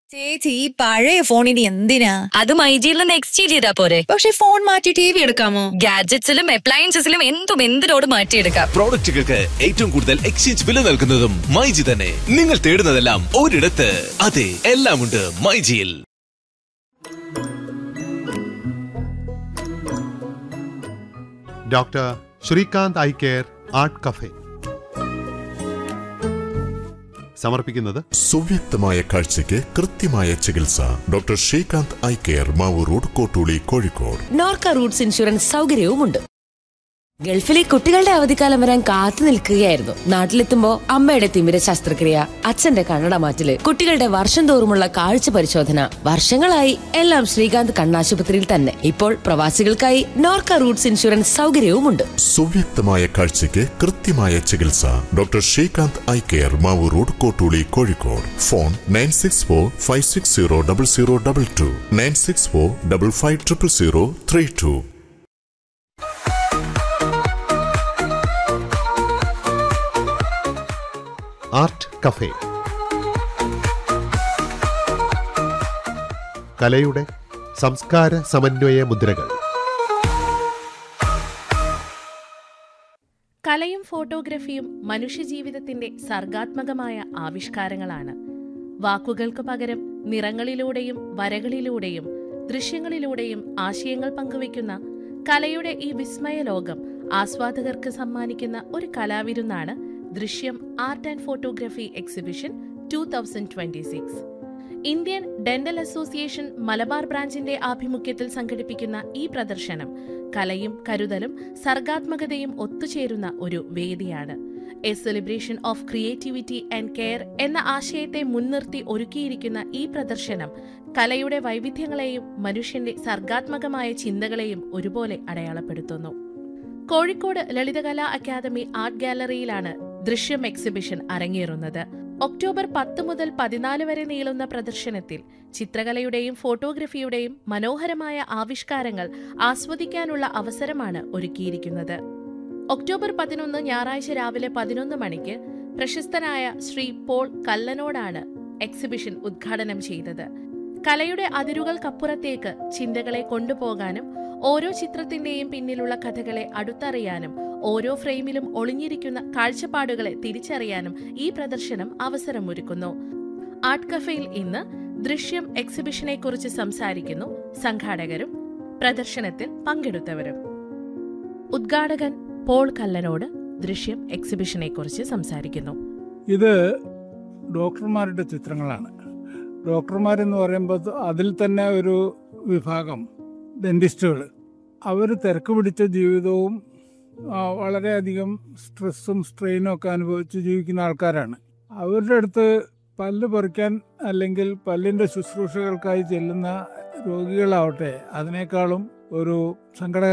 ചേച്ചി ഈ പഴയ ഫോണിന് എന്തിനാ അത് മൈജിയിൽ നിന്ന് എക്സ്ചേഞ്ച് ചെയ്താ പോരെ പക്ഷെ ഫോൺ മാറ്റി ടി വി എടുക്കാമോ ഗാഡ്ജറ്റ്സിലും അപ്ലയൻസസിലും എന്തും എന്തിനോട് മാറ്റിയെടുക്കാം പ്രോഡക്റ്റുകൾക്ക് ഏറ്റവും കൂടുതൽ എക്സ്ചേഞ്ച് വില നൽകുന്നതും മൈജി തന്നെ നിങ്ങൾ തേടുന്നതെല്ലാം ഒരിടത്ത് അതെ എല്ലാം ഉണ്ട് മൈജിയിൽ doctor Srikanth eye care art cafe സമർപ്പിക്കുന്നത് സുവ്യക്തമായ കാഴ്ചയ്ക്ക് കൃത്യമായ ചികിത്സ doctor Srikanth eye care Mavoor road Kottooli Kozhikode Norka roots insurance സൗകര്യവുമുണ്ട് ഗൾഫിലെ കുട്ടികളുടെ അവധിക്കാലം വരാൻ കാത്തു നിൽക്കുകയായിരുന്നു നാട്ടിലെത്തുമ്പോ അമ്മയുടെ തിമിര ശസ്ത്രക്രിയ അച്ഛന്റെ കണ്ണട മാറ്റല് കുട്ടികളുടെ വർഷം തോറുമുള്ള കാഴ്ച പരിശോധന വർഷങ്ങളായി എല്ലാം ശ്രീകാന്ത് കണ്ണാശുപത്രിയിൽ തന്നെ ഇപ്പോൾ പ്രവാസികൾക്കായി നോർക്ക റൂട്ട്സ് ഇൻഷുറൻസ് സൗകര്യവുമുണ്ട് സുവ്യക്തമായ കാഴ്ചയ്ക്ക് കൃത്യമായ ചികിത്സ doctor Srikanth eye care Mavoor road Kottooli Kozhikode phone nine six four five six zero double zero double two nine six four double five triple zero three two art cafe കലയുടെ സംസ്കാര സമന്വയ മുദ്രകൾ കലയും ഫോട്ടോഗ്രഫിയും മനുഷ്യജീവിതത്തിന്റെ സർഗാത്മകമായ ആവിഷ്കാരങ്ങളാണ് വാക്കുകൾക്ക് പകരം നിറങ്ങളിലൂടെയും വരകളിലൂടെയും ദൃശ്യങ്ങളിലൂടെയും ആശയങ്ങൾ പങ്കുവയ്ക്കുന്ന കലയുടെ ഈ വിസ്മയ ലോകം ആസ്വാദകർക്ക് സമ്മാനിക്കുന്ന ഒരു കലാവിരുന്നാണ് ദൃശ്യം art and photography exhibition two thousand twenty six Indian dental association Malabar ബ്രാഞ്ചിന്റെ ആഭിമുഖ്യത്തിൽ സംഘടിപ്പിക്കുന്ന ഈ പ്രദർശനം കലയും കരുതലും സർഗാത്മകതയും ഒത്തുചേരുന്ന ഒരു വേദിയാണ് a celebration of creativity and care എന്ന ആശയത്തെ മുൻനിർത്തി ഒരുക്കിയിരിക്കുന്ന ഈ പ്രദർശനം കലയുടെ വൈവിധ്യങ്ങളെയും മനുഷ്യന്റെ സർഗാത്മകമായ ചിന്തകളെയും ഒരുപോലെ അടയാളപ്പെടുത്തുന്നു കോഴിക്കോട് ലളിതകലാ അക്കാദമി ആർട്ട് ഗാലറിയിലാണ് ദൃശ്യം എക്സിബിഷൻ അരങ്ങേറുന്നത് ഒക്ടോബർ പത്ത് മുതൽ പതിനാല് വരെ നീളുന്ന പ്രദർശനത്തിൽ ചിത്രകലയുടെയും ഫോട്ടോഗ്രഫിയുടെയും മനോഹരമായ ആവിഷ്കാരങ്ങൾ ആസ്വദിക്കാനുള്ള അവസരമാണ് ഒരുക്കിയിരിക്കുന്നത് ഒക്ടോബർ പതിനൊന്ന് ഞായറാഴ്ച രാവിലെ പതിനൊന്ന് മണിക്ക് പ്രശസ്തനായ ശ്രീ പോൾ കല്ലനോടാണ് എക്സിബിഷൻ ഉദ്ഘാടനം ചെയ്തത് കലയുടെ അതിരുകൾക്കപ്പുറത്തേക്ക് ചിന്തകളെ കൊണ്ടുപോകാനും ഓരോ ചിത്രത്തിന്റെയും പിന്നിലുള്ള കഥകളെ അടുത്തറിയാനും ഓരോ ഫ്രെയിമിലും ഒളിഞ്ഞിരിക്കുന്ന കാഴ്ചപ്പാടുകളെ തിരിച്ചറിയാനും ഈ പ്രദർശനം അവസരമൊരുക്കുന്നു ആർട്ട് കഫേയിൽ ഇന്ന് ദൃശ്യം എക്സിബിഷനെ കുറിച്ച് സംസാരിക്കുന്നു സംഘാടകരും പ്രദർശനത്തിൽ പങ്കെടുത്തവരും ഉദ്ഘാടകൻ പോൾ കല്ലനോട് ദൃശ്യം എക്സിബിഷനെ കുറിച്ച് സംസാരിക്കുന്നു ഇത് ഡോക്ടർമാരുടെ ചിത്രങ്ങളാണ് ഡോക്ടർമാരെന്ന് പറയുമ്പോൾ അതിൽ തന്നെ ഒരു വിഭാഗം ഡെന്റിസ്റ്റുകൾ അവർ തിരക്ക് പിടിച്ച ജീവിതവും ആ, വളരെയധികം സ്ട്രെസ്സും സ്ട്രെയിനും ഒക്കെ അനുഭവിച്ച് ജീവിക്കുന്ന ആൾക്കാരാണ് അവരുടെ അടുത്ത് പല്ല് പറിക്കാൻ അല്ലെങ്കിൽ പല്ലിൻ്റെ ശുശ്രൂഷകൾക്കായി ചെല്ലുന്ന രോഗികളാവട്ടെ അതിനേക്കാളും ഒരു സങ്കട